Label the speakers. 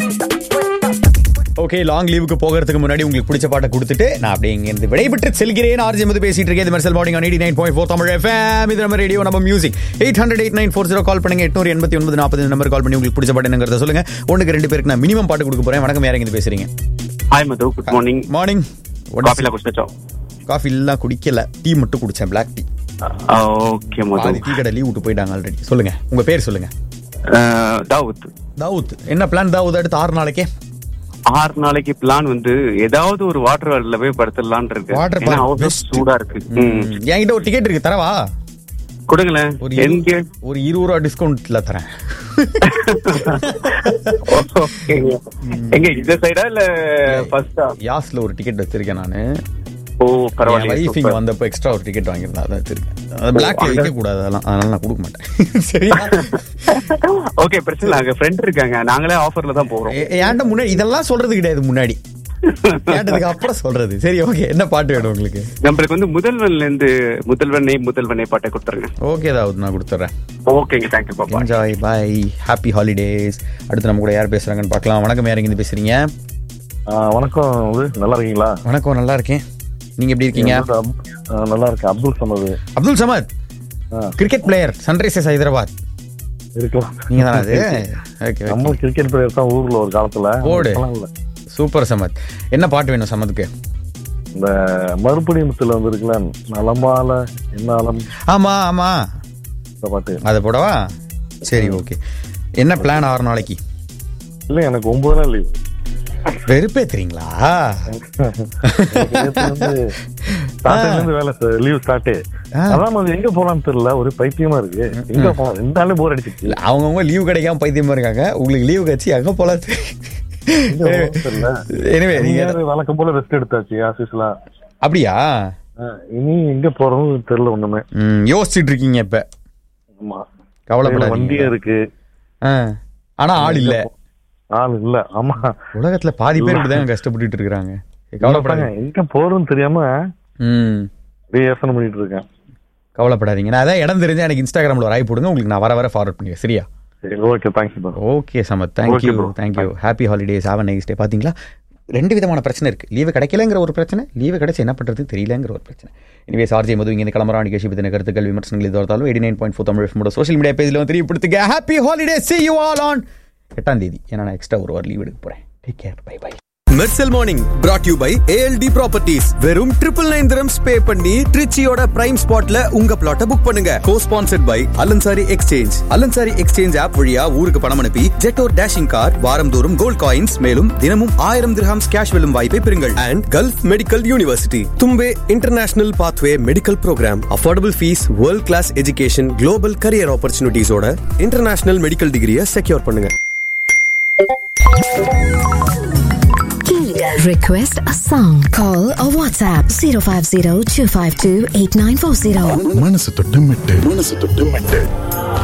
Speaker 1: Okay long லீவுக்கு போகிறதுக்கு முன்னாடி உங்களுக்கு பிடிச்ச பாட்டை கொடுத்துட்டு நான் அப்படியே இங்கிருந்து விடைபெற்று செல்கிறேன் ஆர்ஜி வந்து பேசிட்டு இருக்கேன் இது Mersal morning eighty nine point four Tamil FM இது நம்ம ரேடியோ நம்ம music eight hundred eight nine four zero call பண்ணுங்க எட்நூறு எண்பத்தி ஒன்பது நாற்பது நம்பர் கால் பண்ணி உங்களுக்கு பிடிச்ச பாட்டு என்னங்கிறத சொல்லுங்க ஒன்றுக்கு ரெண்டு பேருக்கு நான் மினிமம் பாட்டு கொடுக்க போறேன் வணக்கம் யார் இருந்து பேசுறீங்க
Speaker 2: hi Madhu good morning
Speaker 1: morning
Speaker 2: காஃபில குடிச்சோம்
Speaker 1: காஃபி எல்லாம் குடிக்கல டீ மட்டும் குடிச்சேன் பிளாக் டீ
Speaker 2: ஓகே மது
Speaker 1: பாதி டீ கடை லீவ் விட்டு போயிட்டாங்க ஆல்ரெடி சொல்லுங்க உங்க பேர் சொல்லுங்க
Speaker 2: அஹ், தாவூத்
Speaker 1: தாவூத் என்ன பிளான் தாவூத் அடுத்து ஆறு நாளைக்கே
Speaker 2: ஆறு நாளைக்கு பிளான் வந்து ஏதாவது ஒரு வாட்டர் வேர்ல்ட்ல போய் படுத்துடலாம்னு இருக்கு
Speaker 1: Water
Speaker 2: ஏன்னா
Speaker 1: park,
Speaker 2: அவ்வளவு
Speaker 1: best.
Speaker 2: சூடா இருக்கு ம்.
Speaker 1: என்கிட்ட ஒரு டிக்கெட் இருக்கு தரவா
Speaker 2: கொடுங்களேன்
Speaker 1: ஒரு
Speaker 2: எங்க
Speaker 1: இரு- ஒரு இருபது ரூபா டிஸ்கவுண்ட்ல தரேன்
Speaker 2: ஓகேங்க. எங்க இந்த சைடா இல்ல ஃபர்ஸ்டா
Speaker 1: யாஸ்ல ஒரு டிக்கெட் வச்சிருக்கேன் நானு
Speaker 2: ஓ
Speaker 1: என்
Speaker 2: பரவாயில்ல
Speaker 1: வைஃப் இங்க வந்தப்ப எக்ஸ்ட்ரா ஒரு டிக்கெட் வாங்கியிருந்தேன் அதான் வச்சிருக்கேன் அது பிளாக்ல வைக்க கூடாது அதெல்லாம் அதனால நான் கொடுக்க மாட்டேன் சரியா
Speaker 2: ஓகே பிரச்சனை இல்ல அங்க ஃப்ரெண்ட் இருக்காங்க நாங்களே ஆஃபர்ல தான் போறோம்
Speaker 1: ஏ- ஏன்டா முன்னாடி இதெல்லாம் சொல்றது கிடையாது முன்னாடி கேட்டதுக்கு அப்புறம் சொல்றது சரி ஓகே என்ன பாட்டு வேணும் உங்களுக்கு
Speaker 2: நம்மளுக்கு வந்து முதல்வன்ல இருந்து முதல்வனை முதல்வனை பாட்டை கொடுத்துருங்க
Speaker 1: ஓகே தாவூத் நான் கொடுத்துட்றேன்
Speaker 2: ஓகேங்க தேங்க்யூ பாப்பா
Speaker 1: என்ஜாய் பை ஹாப்பி ஹாலிடேஸ் அடுத்து நம்ம கூட யார் பேசுறாங்கன்னு பார்க்கலாம் வணக்கம் யார் இருந்து பேசுறீங்க
Speaker 3: ஆ, வணக்கம் இது நல்லா இருக்கீங்களா
Speaker 1: வணக்கம் நல்லா இருக்கேன் நீங்க எப்படி இருக்கீங்க
Speaker 3: அப்- ஆ, நல்லா இருக்கேன் அப்துல் சமது
Speaker 1: அப்துல் சமத்
Speaker 3: ஆ.
Speaker 1: கிரிக்கெட் பிளேயர் சன்ரைசர்ஸ் ஹைதராபாத்
Speaker 3: இருக்கலாம்
Speaker 1: நீங்க தானே அது ஓகே
Speaker 3: நம்ம கிரிக்கெட் பிளேயர் தான் ஊர்ல ஒரு காலத்துல
Speaker 1: போடு.
Speaker 3: இப்பலாம் இல்ல.
Speaker 1: சூப்பர் சமத் என்ன பாட்டு வேணும் சமத்துக்கு
Speaker 3: இந்த மறுபடியுமத்துல வந்து இருக்குல்ல நலமால என்னாலும்
Speaker 1: ஆமா ஆமா
Speaker 3: இந்த பாட்டு
Speaker 1: அதை போடவா சரி ஓகே என்ன பிளான் ஆறு நாளைக்கு
Speaker 3: இல்ல எனக்கு ஒன்பது நாள் லீவ்
Speaker 1: வெறுப்பேத்துறீங்களா
Speaker 3: இருந்து வேலை லீவ் ஸ்டார்ட்
Speaker 1: ஆ.
Speaker 3: அதான் அது எங்க போலாம்னு தெரியல ஒரு பைத்தியமா இருக்கு எங்க போலாம் ரெண்டு நாளே போர் அடிச்சிச்சு
Speaker 1: இல்ல அவங்கவுங்க லீவ் கிடைக்காம பைத்தியமா இருக்காங்க உங்களுக்கு லீவ் கட்சி அங்க போல
Speaker 3: எங்க போலாம்னு தெரியல
Speaker 1: எனவே நீங்க
Speaker 3: நீங்க வழக்கம் போல ரெஸ்ட் எடுத்தாச்சு ஆபீஸ்லாம்
Speaker 1: அப்படியா
Speaker 3: இனி எங்க போறோம்னு தெரியல ஒண்ணுமே
Speaker 1: ம், யோசிச்சுட்டு இருக்கீங்க இப்ப
Speaker 3: ஆமா
Speaker 1: கவலைப்படாதீங்க
Speaker 3: வண்டியே இருக்கு
Speaker 1: ஆ. ஆனா ஆள் இல்ல
Speaker 3: ஆள் இல்ல ஆமா
Speaker 1: உலகத்துல பாதி பேர் இப்படிதாங்க கஷ்டப்பட்டுட்டு இருக்காங்க கவலைப்படாதீங்க
Speaker 3: எங்க போறதுன்னு தெரியாம
Speaker 1: ம்
Speaker 3: அப்படியே யோசனை பண்ணிட்டு இருக்கேன்
Speaker 1: கவலைப்படாதீங்க நான் அதான் இடம் தெரிஞ்சா எனக்கு இன்ஸ்டாகிராம்ல ஒரு ஆய் போடுங்க உங்களுக்கு நான் வர வர ஃபார்வர்ட் பண்ணுவேன் சரியா
Speaker 3: சரி okay thanks bro
Speaker 1: okay Samad thank you
Speaker 3: Okay, bro.
Speaker 1: Thank you happy holidays have next day பாத்தீங்களா ரெண்டு விதமான பிரச்சனை இருக்கு லீவு கிடைக்கலங்கிற ஒரு பிரச்சனை லீவு கிடைச்சு என்ன பண்றது தெரியலங்கிற ஒரு பிரச்சனை இனிவே சார்ஜி மது இங்கே கிளம்புறா நிகழ்ச்சி பத்தின கருத்துக்கள் விமர்சனங்கள் இது வரத்தாலும் eighty nine point four Tamil social media பேஜ்ல வந்து தெரியப்படுத்துங்க happy holiday see you all on எட்டாம் தேதி ஏன்னா நான் எக்ஸ்ட்ரா ஒரு வாரம் லீவ் எடுக்க போறேன் take care bye bye
Speaker 4: Mersal morning brought you by ALT properties வெறும் ட்ரிபிள் நைன் திரம்ஸ் பே பண்ணி திருச்சியோட பிரைம் ஸ்பாட்ல உங்க பிளாட்டை புக் பண்ணுங்க cosponsored by Al Ansari exchange Al Ansari exchange app வழியா ஊருக்கு பணம் அனுப்பி ஜெட்டோர் டேஷிங் கார் வாரந்தோறும் கோல்ட் காயின்ஸ் மேலும் தினமும் ஆயிரம் திரஹாம்ஸ் கேஷ் வெல்லும் வாய்ப்பை பெறுங்கள் and gulf medical university Thumbay international pathway medical program affordable fees world class education global career ஆப்பர்ச்சுனிட்டிஸோட international medical டிகிரியை செக்யூர் பண்ணுங்க
Speaker 5: Request a song. Call or WhatsApp 050 252 8940.
Speaker 6: மனசு தொட்டு மெட்டு மனசு தொட்டு மெட்டு